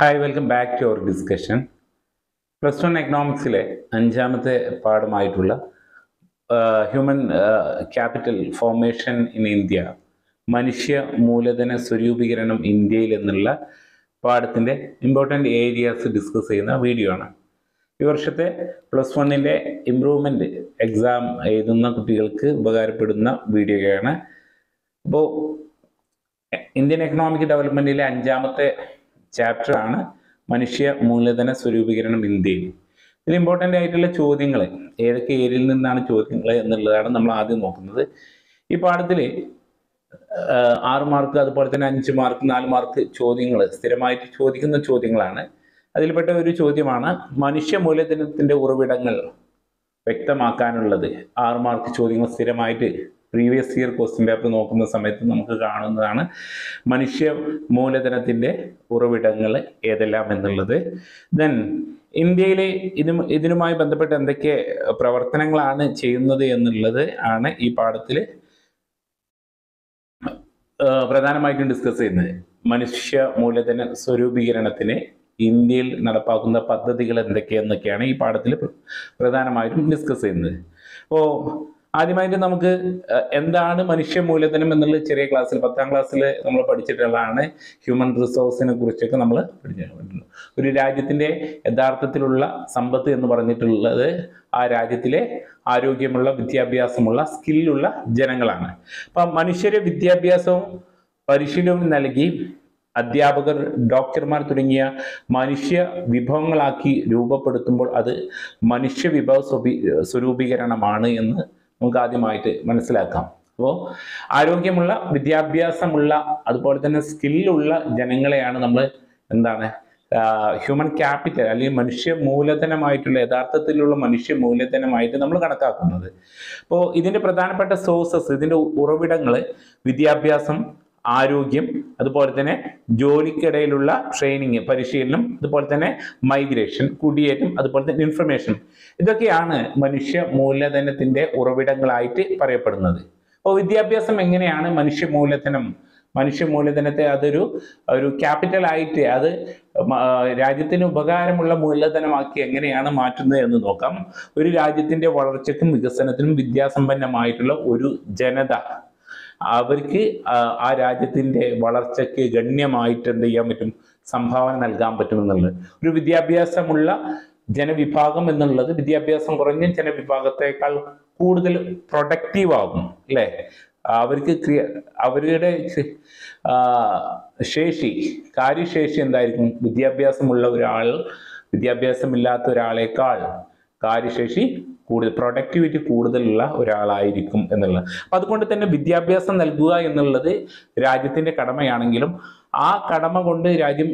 hi welcome back to our discussion plus one എക്കണോമിക്സിലെ അഞ്ചാമത്തെ പാഠമായിട്ടുള്ള human capital formation in India മനുഷ്യ മൂലധന സ്വരൂപീകരണം ഇന്ത്യയിൽ എന്നുള്ള പാഠത്തിൻ്റെ ഇമ്പോർട്ടൻ്റ് ഏരിയാസ് ഡിസ്കസ് ചെയ്യുന്ന വീഡിയോ ആണ് ഈ വർഷത്തെ പ്ലസ് വണ്ണിൻ്റെ ഇമ്പ്രൂവ്മെൻറ്റ് എക്സാം എഴുതുന്ന കുട്ടികൾക്ക് ഉപകാരപ്പെടുന്ന വീഡിയോയാണ് അപ്പോൾ ഇന്ത്യൻ എക്കണോമിക് ഡെവലപ്മെൻറ്റിലെ അഞ്ചാമത്തെ ചാപ്റ്റർ ആണ് മനുഷ്യ മൂലധന സ്വരൂപീകരണം ഇന്ത്യയിൽ ഇതിൽ ഇമ്പോർട്ടൻ്റ് ആയിട്ടുള്ള ചോദ്യങ്ങൾ ഏതൊക്കെ ഏരിയയിൽ നിന്നാണ് ചോദ്യങ്ങൾ എന്നുള്ളതാണ് നമ്മൾ ആദ്യം നോക്കുന്നത് ഈ പാഠത്തിൽ ആറ് മാർക്ക് അതുപോലെ തന്നെ അഞ്ച് മാർക്ക് നാല് മാർക്ക് ചോദ്യങ്ങൾ സ്ഥിരമായിട്ട് ചോദിക്കുന്ന ചോദ്യങ്ങളാണ് അതിൽപ്പെട്ട ഒരു ചോദ്യമാണ് മനുഷ്യ മൂലധനത്തിൻ്റെ ഉറവിടങ്ങൾ വ്യക്തമാക്കാനുള്ളത് ആറ് മാർക്ക് ചോദ്യങ്ങൾ സ്ഥിരമായിട്ട് പ്രീവിയസ് ഇയർ ക്വസ്റ്റ്യൻ പേപ്പർ നോക്കുന്ന സമയത്ത് നമുക്ക് കാണുന്നതാണ് മനുഷ്യ മൂലധനത്തിൻ്റെ ഉറവിടങ്ങൾ ഏതെല്ലാം എന്നുള്ളത് ദെൻ ഇന്ത്യയിലെ ഇതും ഇതിനുമായി ബന്ധപ്പെട്ട് എന്തൊക്കെ പ്രവർത്തനങ്ങളാണ് ചെയ്യുന്നത് എന്നുള്ളത് ആണ് ഈ പാഠത്തിൽ പ്രധാനമായിട്ടും ഡിസ്കസ് ചെയ്യുന്നത് മനുഷ്യ മൂലധന സ്വരൂപീകരണത്തിന് ഇന്ത്യയിൽ നടപ്പാക്കുന്ന പദ്ധതികൾ എന്തൊക്കെയെന്നൊക്കെയാണ് ഈ പാഠത്തിൽ പ്രധാനമായിട്ടും ഡിസ്കസ് ചെയ്യുന്നത് അപ്പോൾ ആദ്യമായിട്ട് നമുക്ക് എന്താണ് മനുഷ്യ മൂലധനം എന്നുള്ളത് ചെറിയ ക്ലാസ്സിൽ പത്താം ക്ലാസ്സിൽ നമ്മൾ പഠിച്ചിട്ടുള്ളതാണ് ഹ്യൂമൻ റിസോഴ്സിനെ കുറിച്ചൊക്കെ നമ്മൾ പഠിച്ചിട്ടുണ്ട് ഒരു രാജ്യത്തിൻ്റെ യഥാർത്ഥത്തിലുള്ള സമ്പത്ത് എന്ന് പറഞ്ഞിട്ടുള്ളത് ആ രാജ്യത്തിലെ ആരോഗ്യമുള്ള വിദ്യാഭ്യാസമുള്ള സ്കില്ലുള്ള ജനങ്ങളാണ് അപ്പം മനുഷ്യരെ വിദ്യാഭ്യാസവും പരിശീലനവും നൽകി അധ്യാപകർ ഡോക്ടർമാർ തുടങ്ങിയ മനുഷ്യ വിഭവങ്ങളാക്കി രൂപപ്പെടുത്തുമ്പോൾ അത് മനുഷ്യ വിഭവ സ്വരൂപീകരണമാണ് എന്ന് നമുക്ക് ആദ്യമായിട്ട് മനസ്സിലാക്കാം അപ്പോൾ ആരോഗ്യമുള്ള വിദ്യാഭ്യാസമുള്ള അതുപോലെ തന്നെ സ്കില്ലുള്ള ജനങ്ങളെയാണ് നമ്മൾ എന്താണ് ഹ്യൂമൻ ക്യാപിറ്റൽ അല്ലെങ്കിൽ മനുഷ്യ മൂലധനമായിട്ടുള്ള യഥാർത്ഥത്തിലുള്ള മനുഷ്യ മൂലധനമായിട്ട് നമ്മൾ കണക്കാക്കുന്നത് അപ്പോൾ ഇതിൻ്റെ പ്രധാനപ്പെട്ട സോഴ്സസ് ഇതിൻ്റെ ഉറവിടങ്ങൾ വിദ്യാഭ്യാസം ആരോഗ്യം അതുപോലെ തന്നെ ജോലിക്കിടയിലുള്ള ട്രെയിനിങ് പരിശീലനം അതുപോലെ തന്നെ മൈഗ്രേഷൻ കുടിയേറ്റം അതുപോലെ തന്നെ ഇൻഫർമേഷൻ ഇതൊക്കെയാണ് മനുഷ്യ മൂലധനത്തിൻ്റെ ഉറവിടങ്ങളായിട്ട് പറയപ്പെടുന്നത് അപ്പോൾ വിദ്യാഭ്യാസം എങ്ങനെയാണ് മനുഷ്യ മൂലധനം മനുഷ്യ മൂലധനത്തെ അതൊരു ഒരു ക്യാപിറ്റൽ ആയിട്ട് അത് രാജ്യത്തിന് ഉപകാരമുള്ള മൂലധനമാക്കി എങ്ങനെയാണ് മാറ്റുന്നത് എന്ന് നോക്കാം ഒരു രാജ്യത്തിൻ്റെ വളർച്ചയ്ക്കും വികസനത്തിനും വിദ്യാസമ്പന്നമായിട്ടുള്ള ഒരു ജനത അവർക്ക് ആ രാജ്യത്തിൻ്റെ വളർച്ചയ്ക്ക് ഗണ്യമായിട്ട് എന്ത് ചെയ്യാൻ പറ്റും സംഭാവന നൽകാൻ പറ്റുമെന്നുള്ളത് ഒരു വിദ്യാഭ്യാസമുള്ള ജനവിഭാഗം എന്നുള്ളത് വിദ്യാഭ്യാസം കുറഞ്ഞ ജനവിഭാഗത്തേക്കാൾ കൂടുതൽ പ്രൊഡക്റ്റീവ് ആകും അല്ലേ അവർക്ക് ക്രിയ അവരുടെ ശേഷി കാര്യശേഷി എന്തായിരിക്കും വിദ്യാഭ്യാസമുള്ള ഒരാൾ വിദ്യാഭ്യാസമില്ലാത്ത ഒരാളേക്കാൾ കാര്യശേഷി കൂടുതൽ പ്രൊഡക്ടിവിറ്റി കൂടുതലുള്ള ഒരാളായിരിക്കും എന്നുള്ളത് അപ്പം അതുകൊണ്ട് തന്നെ വിദ്യാഭ്യാസം നൽകുക എന്നുള്ളത് രാജ്യത്തിൻ്റെ കടമയാണെങ്കിലും ആ കടമ കൊണ്ട് രാജ്യം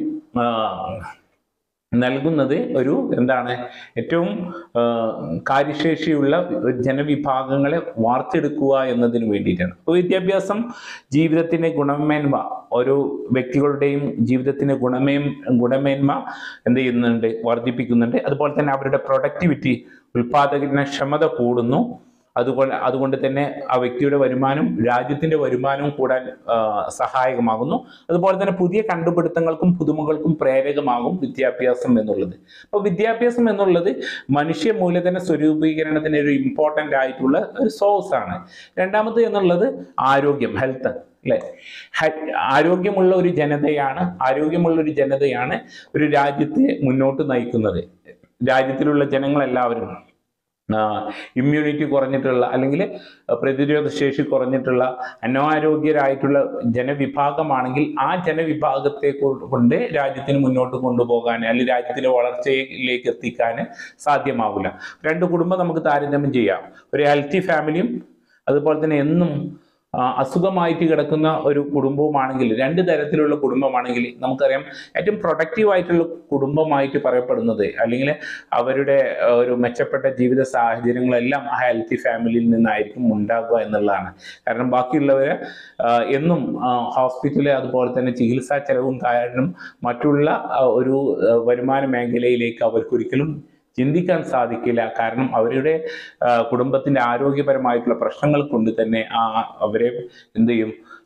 നൽകുന്നത് ഒരു എന്താണ് ഏറ്റവും കാര്യശേഷിയുള്ള ജനവിഭാഗങ്ങളെ വാർത്തെടുക്കുക എന്നതിന് വേണ്ടിയിട്ടാണ് അപ്പോൾ വിദ്യാഭ്യാസം ജീവിതത്തിൻ്റെ ഗുണമേന്മ ഓരോ വ്യക്തികളുടെയും ജീവിതത്തിൻ്റെ ഗുണമേൻ ഗുണമേന്മ എന്ത് ചെയ്യുന്നുണ്ട് വർദ്ധിപ്പിക്കുന്നുണ്ട് അതുപോലെ തന്നെ അവരുടെ പ്രൊഡക്ടിവിറ്റി ഉൽപാദനക്ഷമത കൂടുന്നു അതുപോലെ അതുകൊണ്ട് തന്നെ ആ വ്യക്തിയുടെ വരുമാനം രാജ്യത്തിൻ്റെ വരുമാനവും കൂടാൻ സഹായകമാകുന്നു അതുപോലെ തന്നെ പുതിയ കണ്ടുപിടുത്തങ്ങൾക്കും പുതുമകൾക്കും പ്രേരകമാകും വിദ്യാഭ്യാസം എന്നുള്ളത് അപ്പോൾ വിദ്യാഭ്യാസം എന്നുള്ളത് മനുഷ്യ മൂലധന സ്വരൂപീകരണത്തിന് ഒരു ഇമ്പോർട്ടൻ്റ് ആയിട്ടുള്ള ഒരു സോഴ്സ് ആണ് രണ്ടാമത് എന്നുള്ളത് ആരോഗ്യം ഹെൽത്ത് അല്ലെ ആരോഗ്യമുള്ള ഒരു ജനതയാണ് ആരോഗ്യമുള്ള ഒരു ജനതയാണ് ഒരു രാജ്യത്തെ മുന്നോട്ട് നയിക്കുന്നത് രാജ്യത്തിലുള്ള ജനങ്ങളെല്ലാവരും ഇമ്മ്യൂണിറ്റി കുറഞ്ഞിട്ടുള്ള അല്ലെങ്കിൽ പ്രതിരോധ ശേഷി കുറഞ്ഞിട്ടുള്ള അനാരോഗ്യരായിട്ടുള്ള ജനവിഭാഗമാണെങ്കിൽ ആ ജനവിഭാഗത്തെ കൊണ്ട് രാജ്യത്തിന് മുന്നോട്ട് കൊണ്ടുപോകാൻ അല്ലെങ്കിൽ രാജ്യത്തിൻ്റെ വളർച്ചയിലേക്ക് എത്തിക്കാൻ സാധ്യമാവില്ല രണ്ട് കുടുംബം നമുക്ക് താരതമ്യം ചെയ്യാം ഒരു ഹെൽത്തി ഫാമിലിയും അതുപോലെ തന്നെ എന്നും അസുഖമായിട്ട് കിടക്കുന്ന ഒരു കുടുംബവുമാണെങ്കിൽ രണ്ട് തരത്തിലുള്ള കുടുംബമാണെങ്കിൽ നമുക്കറിയാം ഏറ്റവും പ്രൊഡക്റ്റീവ് ആയിട്ടുള്ള കുടുംബമായിട്ട് പറയപ്പെടുന്നത് അല്ലെങ്കിൽ അവരുടെ ഒരു മെച്ചപ്പെട്ട ജീവിത സാഹചര്യങ്ങളെല്ലാം ആ ഹെൽത്തി ഫാമിലിയിൽ നിന്നായിരിക്കും ഉണ്ടാകുക എന്നുള്ളതാണ് കാരണം ബാക്കിയുള്ളവർ എന്നും ഹോസ്പിറ്റല് അതുപോലെ തന്നെ ചികിത്സാ ചെലവും കാരണം മറ്റുള്ള ഒരു വരുമാന മേഖലയിലേക്ക് അവർക്കൊരിക്കലും ചിന്തിക്കാൻ സാധിക്കില്ല കാരണം അവരുടെ കുടുംബത്തിൻ്റെ ആരോഗ്യപരമായിട്ടുള്ള പ്രശ്നങ്ങൾ കൊണ്ട് തന്നെ ആ അവരെ എന്ത് ചെയ്യും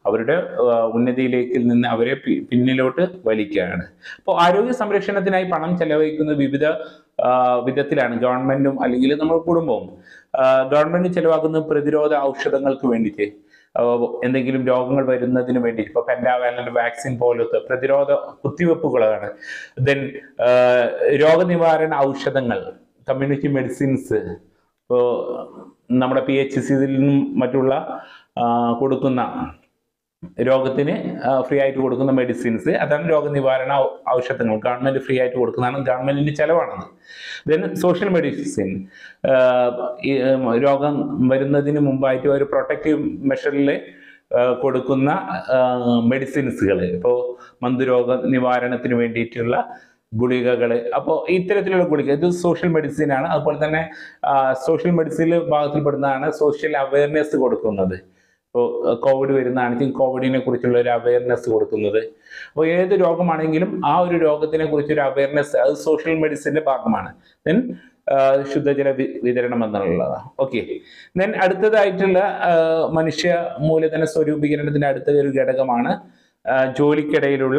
അവരുടെ ആ, ഉന്നതിയിലേക്ക് നിന്ന് അവരെ പി- പിന്നിലോട്ട് വലിക്കുകയാണ് അപ്പോൾ ആരോഗ്യ സംരക്ഷണത്തിനായി പണം ചെലവഴിക്കുന്ന വിവിധ ആ, വിധത്തിലാണ് ഗവൺമെന്റും അല്ലെങ്കിൽ നമ്മുടെ കുടുംബവും ആ, ഗവൺമെന്റ് ചെലവാക്കുന്ന പ്രതിരോധ ഔഷധങ്ങൾക്ക് വേണ്ടിയിട്ട് ആ, എന്തെങ്കിലും രോഗങ്ങൾ വരുന്നതിന് വേണ്ടി ഇപ്പോൾ പെൻഡാവാലന്റ് വാക്സിൻ പോലത്തെ പ്രതിരോധ കുത്തിവെപ്പുകളാണ് ദെൻ രോഗനിവാരണ ഔഷധങ്ങൾ കമ്മ്യൂണിറ്റി മെഡിസിൻസ് ഇപ്പോൾ നമ്മുടെ പി എച്ച് സിയിലും മറ്റുള്ള ആ, കൊടുക്കുന്ന രോഗത്തിന് ഫ്രീ ആയിട്ട് കൊടുക്കുന്ന മെഡിസിൻസ് അതാണ് രോഗനിവാരണ ഔ- ഔഷധങ്ങൾ ഗവൺമെന്റ് ഫ്രീ ആയിട്ട് കൊടുക്കുന്നതാണ് ഗവൺമെന്റിന്റെ ചെലവാണത് ദെൻ സോഷ്യൽ മെഡിസിൻ രോഗം വരുന്നതിന് മുമ്പായിട്ട് ഒരു പ്രൊട്ടക്റ്റീവ് മെഷറിൽ കൊടുക്കുന്ന മെഡിസിൻസുകൾ ഇപ്പോൾ മന്ദരോഗ നിവാരണത്തിന് വേണ്ടിയിട്ടുള്ള ഗുളികകൾ അപ്പോൾ ഇത്തരത്തിലുള്ള ഗുളിക ഇത് സോഷ്യൽ മെഡിസിൻ ആണ് അതുപോലെ തന്നെ സോഷ്യൽ മെഡിസിനിൽ ഭാഗത്തിൽപ്പെടുന്നതാണ് സോഷ്യൽ അവയർനെസ് കൊടുക്കുന്നത് ഇപ്പോൾ കോവിഡ് വരുന്നതാണെങ്കിൽ കോവിഡിനെ കുറിച്ചുള്ള ഒരു അവയർനെസ് കൊടുക്കുന്നത് അപ്പോൾ ഏത് രോഗമാണെങ്കിലും ആ ഒരു രോഗത്തിനെ കുറിച്ചൊരു അവയർനെസ് അത് സോഷ്യൽ മെഡിസിന്റെ ഭാഗമാണ് ദെൻ ശുദ്ധജല വി- വിതരണം എന്നുള്ളതാണ് ഓക്കെ ദെൻ അടുത്തതായിട്ടുള്ള ആ, മനുഷ്യ മൂലധന സ്വരൂപീകരണത്തിന്റെ അടുത്ത ഒരു ഘടകമാണ് ആ, ജോലിക്കിടയിലുള്ള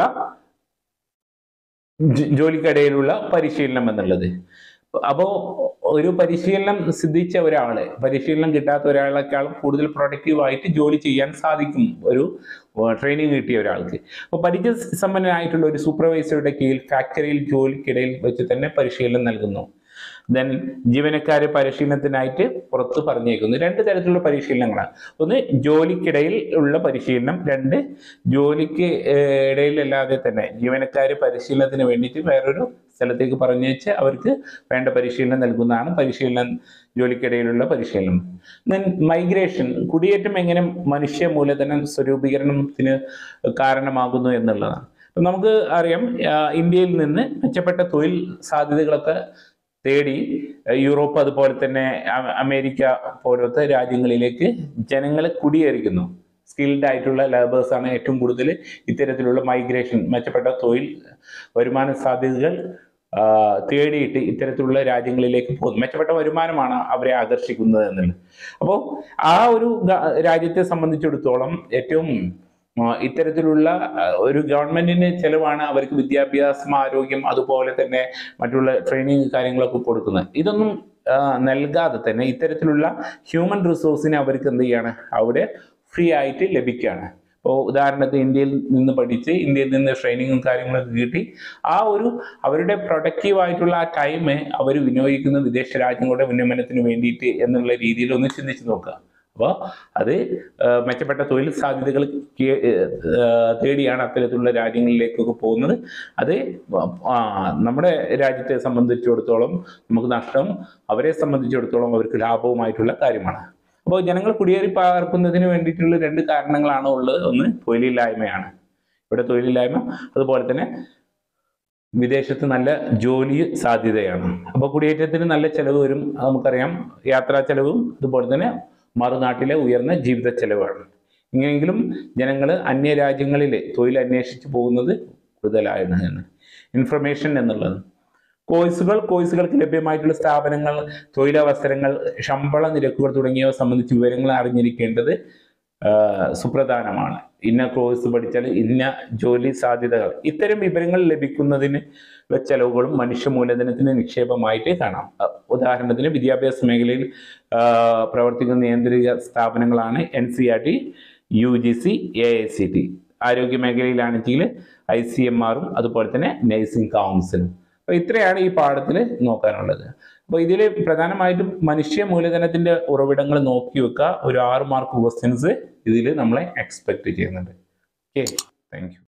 ജ- ജോലിക്കിടയിലുള്ള പരിശീലനം എന്നുള്ളത് അപ്പോൾ ഒരു പരിശീലനം സിദ്ധിച്ച ഒരാളെ പരിശീലനം കിട്ടാത്ത ഒരാളെക്കാളും കൂടുതൽ പ്രൊഡക്റ്റീവ് ആയിട്ട് ജോലി ചെയ്യാൻ സാധിക്കും ഒരു ട്രെയിനിങ് കിട്ടിയ ഒരാൾക്ക് അപ്പോൾ പരിചയസമ്പന്നനായിട്ടുള്ള ഒരു സൂപ്പർവൈസറുടെ കീഴിൽ ഫാക്ടറിയിൽ ജോലിക്കിടയിൽ വെച്ച് തന്നെ പരിശീലനം നൽകുന്നു ദെൻ ജീവനക്കാരെ പരിശീലനത്തിനായിട്ട് പുറത്ത് പറഞ്ഞേക്കുന്നു രണ്ട് തരത്തിലുള്ള പരിശീലനങ്ങളാണ് ഒന്ന് ജോലിക്കിടയിൽ ഉള്ള പരിശീലനം രണ്ട് ജോലിക്ക് ഏഹ്, ഇടയിലല്ലാതെ തന്നെ ജീവനക്കാര് പരിശീലനത്തിന് വേണ്ടിയിട്ട് വേറൊരു സ്ഥലത്തേക്ക് പറഞ്ഞേച്ച് അവർക്ക് വേണ്ട പരിശീലനം നൽകുന്നതാണ് പരിശീലനം ജോലിക്കിടയിലുള്ള പരിശീലനം ദെൻ മൈഗ്രേഷൻ കുടിയേറ്റം എങ്ങനെ മനുഷ്യ മൂലധന സ്വരൂപീകരണത്തിന് കാരണമാകുന്നു എന്നുള്ളതാണ് അപ്പൊ നമുക്ക് അറിയാം ആ, ഇന്ത്യയിൽ നിന്ന് മെച്ചപ്പെട്ട തൊഴിൽ സാധ്യതകളൊക്കെ തേടി ഏഹ്, യൂറോപ്പ് അതുപോലെ തന്നെ അ- അമേരിക്ക പോലത്തെ രാജ്യങ്ങളിലേക്ക് ജനങ്ങളെ കുടിയേറിക്കുന്നു സ്കിൽഡ് ആയിട്ടുള്ള ലേബേഴ്സ് ആണ് ഏറ്റവും കൂടുതൽ ഇത്തരത്തിലുള്ള മൈഗ്രേഷൻ മെച്ചപ്പെട്ട തൊഴിൽ വരുമാന സാധ്യതകൾ ആ, തേടിയിട്ട് ഇത്തരത്തിലുള്ള രാജ്യങ്ങളിലേക്ക് പോകുന്നു മെച്ചപ്പെട്ട വരുമാനമാണ് അവരെ ആകർഷിക്കുന്നത് എന്നുള്ളത് അപ്പോൾ ആ ഒരു ഗ- രാജ്യത്തെ സംബന്ധിച്ചിടത്തോളം ഏറ്റവും ആ, ഇത്തരത്തിലുള്ള ആ, ഒരു ഗവൺമെന്റിന് ചെലവാണ് അവർക്ക് വിദ്യാഭ്യാസം ആരോഗ്യം അതുപോലെ തന്നെ മറ്റുള്ള ട്രെയിനിങ് കാര്യങ്ങളൊക്കെ കൊടുക്കുന്നത് ഇതൊന്നും ആ, നൽകാതെ തന്നെ ഇത്തരത്തിലുള്ള ഹ്യൂമൻ റിസോഴ്സിനെ അവർക്ക് എന്ത് ചെയ്യാണ് അവിടെ ഫ്രീ ആയിട്ട് ലഭിക്കുകയാണ് ഇപ്പോൾ ഉദാഹരണത്തിന് ഇന്ത്യയിൽ നിന്ന് പഠിച്ച് ഇന്ത്യയിൽ നിന്ന് ട്രെയിനിങ്ങും കാര്യങ്ങളൊക്കെ കിട്ടി ആ ഒരു അവരുടെ പ്രൊഡക്റ്റീവ് ആയിട്ടുള്ള ആ ടൈം അവർ വിനിയോഗിക്കുന്ന വിദേശ രാജ്യങ്ങളുടെ ഉന്നമനത്തിന് വേണ്ടിയിട്ട് എന്നുള്ള രീതിയിൽ ഒന്ന് ചിന്തിച്ച് നോക്കുക അപ്പോൾ അത് ആ, മെച്ചപ്പെട്ട തൊഴിൽ സാധ്യതകൾ കേ- ആ, തേടിയാണ് അത്തരത്തിലുള്ള രാജ്യങ്ങളിലേക്കൊക്കെ പോകുന്നത് അത് ആ, നമ്മുടെ രാജ്യത്തെ സംബന്ധിച്ചിടത്തോളം നമുക്ക് നഷ്ടം അവരെ സംബന്ധിച്ചിടത്തോളം അവർക്ക് ലാഭവുമായിട്ടുള്ള കാര്യമാണ് അപ്പോൾ ജനങ്ങൾ കുടിയേറി പാർക്കുന്നതിന് വേണ്ടിയിട്ടുള്ള രണ്ട് കാരണങ്ങളാണ് ഉള്ളത് ഒന്ന് തൊഴിലില്ലായ്മയാണ് ഇവിടെ തൊഴിലില്ലായ്മ അതുപോലെ തന്നെ വിദേശത്ത് നല്ല ജോലി സാധ്യതയാണ് അപ്പോൾ കുടിയേറ്റത്തിന് നല്ല ചെലവ് വരും അത് നമുക്കറിയാം യാത്രാ ചെലവും അതുപോലെ തന്നെ മറുനാട്ടിലെ ഉയർന്ന ജീവിത ചെലവാണ് ഇങ്ങനെയെങ്കിലും ജനങ്ങൾ അന്യ രാജ്യങ്ങളിൽ തൊഴിൽ അന്വേഷിച്ച് പോകുന്നത് കൂടുതലാണ് എന്ന് ഇൻഫർമേഷൻ എന്നുള്ളത് കോഴ്സുകൾ കോഴ്സുകൾക്ക് ലഭ്യമായിട്ടുള്ള സ്ഥാപനങ്ങൾ തൊഴിലവസരങ്ങൾ ശമ്പള നിരക്കുകൾ തുടങ്ങിയവ സംബന്ധിച്ച് വിവരങ്ങൾ അറിഞ്ഞിരിക്കേണ്ടത് ആ, സുപ്രധാനമാണ് ഇന്ന കോഴ്സ് പഠിച്ചാൽ ഇന്ന ജോലി സാധ്യതകൾ ഇത്തരം വിവരങ്ങൾ ലഭിക്കുന്നതിന് ഉള്ള ചെലവുകളും മനുഷ്യ മൂലധനത്തിന് നിക്ഷേപമായിട്ട് കാണാം അ, ഉദാഹരണത്തിന് വിദ്യാഭ്യാസ മേഖലയിൽ ആ, പ്രവർത്തിക്കുന്ന നിയന്ത്രിത സ്ഥാപനങ്ങളാണ് N C R T U G C A I C T ആരോഗ്യ മേഖലയിലാണെങ്കിൽ ഐ സി എം ആറും അതുപോലെ തന്നെ നഴ്സിംഗ് കൗൺസിലും അപ്പോൾ ഇത്രയാണ് ഈ പാഠത്തിൽ നോക്കാനുള്ളത് അപ്പോൾ ഇതിൽ പ്രധാനമായിട്ടും മനുഷ്യ മൂലധനത്തിന്റെ ഉറവിടങ്ങൾ നോക്കി വെക്കുക ഒരു ആറ് മാർക്ക് ക്വസ്റ്റ്യൻസ് ഇതിൽ നമ്മളെ എക്സ്പെക്ട് ചെയ്യുന്നുണ്ട് ഓക്കെ താങ്ക് യു